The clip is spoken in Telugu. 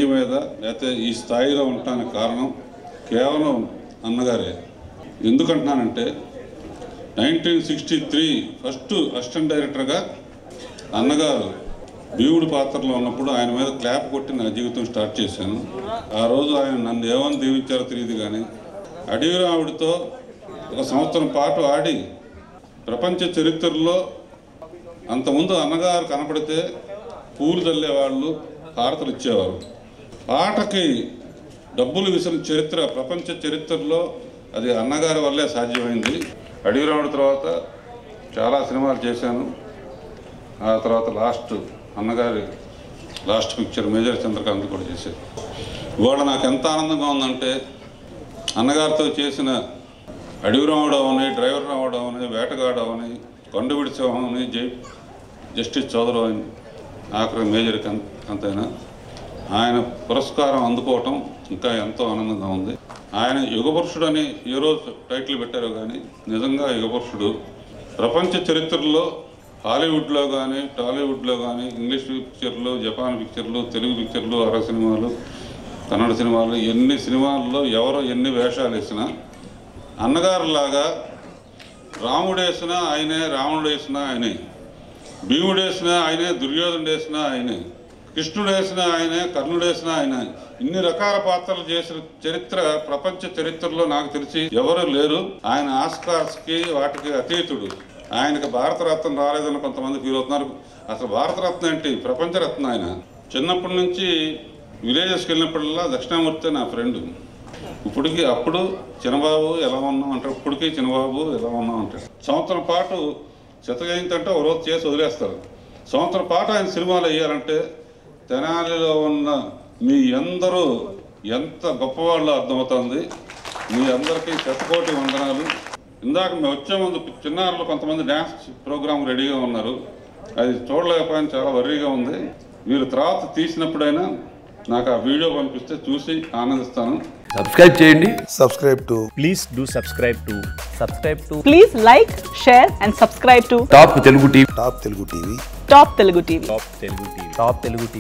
మీద లేకపోతే ఈ స్థాయిలో ఉండటానికి కారణం కేవలం అన్నగారే ఎందుకంటున్నానంటే nineteen sixty three first assistant డైరెక్టర్గా అన్నగారు భీముడి పాత్రలో ఉన్నప్పుడు ఆయన మీద క్లాప్ కొట్టి నా జీవితం స్టార్ట్ చేశాను ఆ రోజు ఆయన నన్ను ఏమని దీవించారో తెలియదు కానీ అడవి రావుడితో ఒక సంవత్సరం పాటు ఆడి ప్రపంచ చరిత్రలో అంతకుముందు అన్నగారు కనపడితే పూలు చల్లేవాళ్ళు హారతలు ఇచ్చేవారు పాటకి డబ్బులు విసిరిన చరిత్ర ప్రపంచ చరిత్రలో అది అన్నగారి వల్లే సాధ్యమైంది అడవి రాముడి తర్వాత చాలా సినిమాలు చేశాను ఆ తర్వాత లాస్ట్ అన్నగారి లాస్ట్ పిక్చర్ మేజర్ చంద్రకాంత్ కూడా చేశారు ఇవాళ నాకు ఎంత ఆనందంగా ఉందంటే అన్నగారితో చేసిన అడవి రాముడు అవని డ్రైవర్ రాముడు అవని వేటగాడు అవని కొండవిడి సింహం అవని జై జస్టిస్ చౌదరి అని ఆఖరి మేజర్ కం- అంతైనా ఆయన పురస్కారం అందుకోవటం ఇంకా ఎంతో ఆనందంగా ఉంది ఆయన యుగపురుషుడు అని ఏ రోజు టైటిల్ పెట్టారో కానీ నిజంగా యుగపురుషుడు ప్రపంచ చరిత్రలో హాలీవుడ్లో కానీ టాలీవుడ్లో కానీ ఇంగ్లీష్ పిక్చర్లు జపాన్ పిక్చర్లు తెలుగు పిక్చర్లు అర సినిమాలు కన్నడ సినిమాలు ఎన్ని సినిమాల్లో ఎవరో ఎన్ని వేషాలు వేసినా అన్నగారులాగా రాముడు వేసినా ఆయనే రావణుడు వేసినా ఆయనే భీముడు వేసినా ఆయనే దుర్యోధనుడు వేసినా ఆయనే కృష్ణుడు వేసినా ఆయనే కర్ణుడు వేసినా ఆయనే ఇన్ని రకాల పాత్రలు చేసిన చరిత్ర ప్రపంచ చరిత్రలో నాకు తెలిసి ఎవరు లేరు ఆయన ఆస్కార్స్కి వాటికి అతీతుడు ఆయనకి భారతరత్న రాలేదని కొంతమంది ఫీల్ అవుతున్నారు అసలు భారతరత్న ఏంటి ప్రపంచరత్న ఆయన చిన్నప్పటి నుంచి విలేజెస్కి వెళ్ళినప్పుడల్లా దక్షిణామూర్తి నా ఫ్రెండ్ ఇప్పటికి అప్పుడు చిన్నబాబు ఎలా ఉన్నాం అంటే ఇప్పటికీ చిన్నబాబు ఎలా ఉన్నాం అంటాడు సంవత్సరం పాటు చిత్తజయంతి అంటే ఒక రోజు చేసి వదిలేస్తారు సంవత్సరం పాటు ఆయన సినిమాలు వేయాలంటే తెనాలిలో ఉన్న మీ అందరూ ఎంత గొప్పవాళ్ళు అర్థమవుతుంది మీ అందరికీ శతకోటి వందనాలు ఇందాక మేము వచ్చే ముందు చిన్నారులు కొంతమంది డ్యాన్స్ ప్రోగ్రాం రెడీగా ఉన్నారు అది చూడలేకపోయినా చాలా వర్రీగా ఉంది మీరు తర్వాత తీసినప్పుడైనా నాకు ఆ వీడియో పంపిస్తే చూసి ఆనందిస్తాను సబ్స్క్రైబ్ చేయండి subscribe to please do subscribe to subscribe to Please like, share, and subscribe to Top Telugu TV Top Telugu TV. Top Telugu TV. top telugu tv top telugu tv